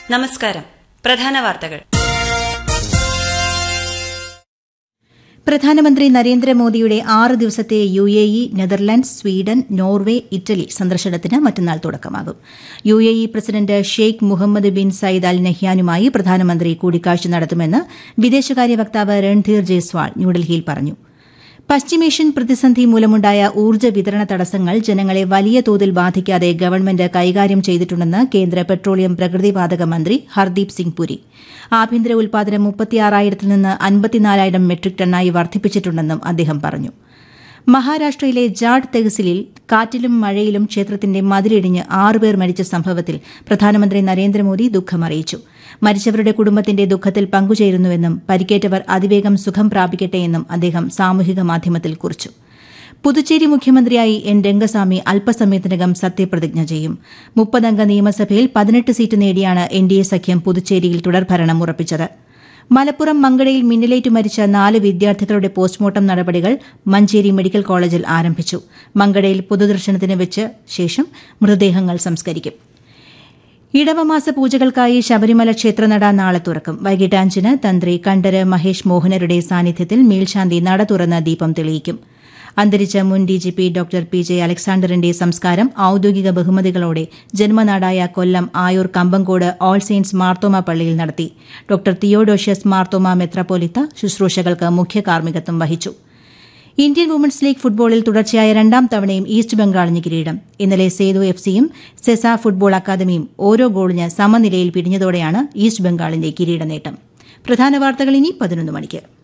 നമസ്കാരം പ്രധാന വാർത്തകൾ പ്രധാനമന്ത്രി നരേന്ദ്രമോദിയുടെ ആറ് ദിവസത്തെ U A E Netherlands Sweden Norway Italy സന്ദർശനത്തിന് മറ്റന്നാൾ തുടക്കമാകും U A E president Sheikh Mohammed bin Zayed Al നഹ്യാനുമായി പ്രധാനമന്ത്രി കൂടിക്കാഴ്ച നടത്തുമെന്ന് വിദേശകാര്യ വക്താവ് രൺധീർ ജയ്സ്വാൾ ന്യൂഡൽഹിയിൽ പറഞ്ഞു പശ്ചിമേഷ്യൻ പ്രതിസന്ധി മൂലമുണ്ടായ ഊർജ്ജ വിതരണ തടസ്സങ്ങൾ ജനങ്ങളെ വലിയ തോതിൽ ബാധിക്കാതെ ഗവൺമെന്റ് കൈകാര്യം ചെയ്തിട്ടുണ്ടെന്ന് കേന്ദ്ര പെട്രോളിയം പ്രകൃതിവാതക മന്ത്രി ഹർദീപ് സിംഗ് പുരി ആഭ്യന്തര ഉൽപാദനം മുപ്പത്തിയാറായിരത്തിൽ നിന്ന് അൻപത്തിനാലായിരം മെട്രിക് ടണ്ണായി വർദ്ധിപ്പിച്ചിട്ടുണ്ടെന്നും അദ്ദേഹം പറഞ്ഞു മഹാരാഷ്ട്രയിലെ ജാഡ് തെഹ്സിലിൽ കാറ്റിലും മഴയിലും ക്ഷേത്രത്തിന്റെ മതിലിടിഞ്ഞ് ആറുപേർ മരിച്ച സംഭവത്തിൽ പ്രധാനമന്ത്രി നരേന്ദ്രമോദി ദുഃഖമറിയിച്ചു മരിച്ചവരുടെ കുടുംബത്തിന്റെ ദുഃഖത്തിൽ പങ്കുചേരുന്നുവെന്നും പരിക്കേറ്റവർ അതിവേഗം സുഖം പ്രാപിക്കട്ടെയെന്നും അദ്ദേഹം സാമൂഹിക മാധ്യമത്തിൽ കുറിച്ചു പുതുച്ചേരി മുഖ്യമന്ത്രിയായി എൻ രംഗസ്വാമി അല്പസമയത്തിനകം സത്യപ്രതിജ്ഞ ചെയ്യും മുപ്പതംഗ നിയമസഭയിൽ പതിനെട്ട് സീറ്റ് നേടിയാണ് എൻ ഡി എ സഖ്യം പുതുച്ചേരിയിൽ തുടർഭരണം ഉറപ്പിച്ചത് മലപ്പുറം മങ്കടയിൽ മിന്നലേറ്റ് മരിച്ച നാല് വിദ്യാർത്ഥികളുടെ പോസ്റ്റ്മോർട്ടം നടപടികൾ മഞ്ചേരി മെഡിക്കൽ കോളേജിൽ ആരംഭിച്ചു മങ്കടയിൽ പൊതുദർശനത്തിന് വെച്ച ശേഷം മൃതദേഹങ്ങൾ സംസ്കരിക്കും ഇടവമാസ പൂജകൾക്കായി ശബരിമല ക്ഷേത്രനട നാളെ തുറക്കും വൈകിട്ട് അഞ്ചിന് തന്ത്രി കണ്ഠര് മഹേഷ് മോഹനരുടെ സാന്നിധ്യത്തിൽ മേൽശാന്തി നട തുറന്ന് ദീപം തെളിയിക്കും അന്തരിച്ച മുൻ ഡിജിപി ഡോക്ടർ പി ജെ അലക്സാണ്ടറിന്റെ സംസ്കാരം ഔദ്യോഗിക ബഹുമതികളോടെ ജന്മനാടായ കൊല്ലം ആയൂർ കമ്പങ്കോട് ഓൾ സെയിൻസ് മാർത്തോമ പള്ളിയിൽ നടത്തി ഡോക്ടർ തിയോഡോഷ്യസ് മാർത്തോമ മെത്രാപ്പോലിത്ത ശുശ്രൂഷകൾക്ക് മുഖ്യ കാർമ്മികത്വം വഹിച്ചു ഇന്ത്യൻ വുമൻസ് ലീഗ് ഫുട്ബോളിൽ തുടർച്ചയായ രണ്ടാം തവണയും ഈസ്റ്റ് ബംഗാളിന് കിരീടം ഇന്നലെ സേതു എഫ് സിയും സെസ ഫുട്ബോൾ അക്കാദമിയും ഓരോ ഗോളിന് സമനിലയിൽ പിരിഞ്ഞതോടെയാണ് ഈസ്റ്റ് ബംഗാളിന്റെ കിരീട നേട്ടം പ്രധാന വാർത്തകൾ ഇനി പതിനൊന്ന് മണിക്ക്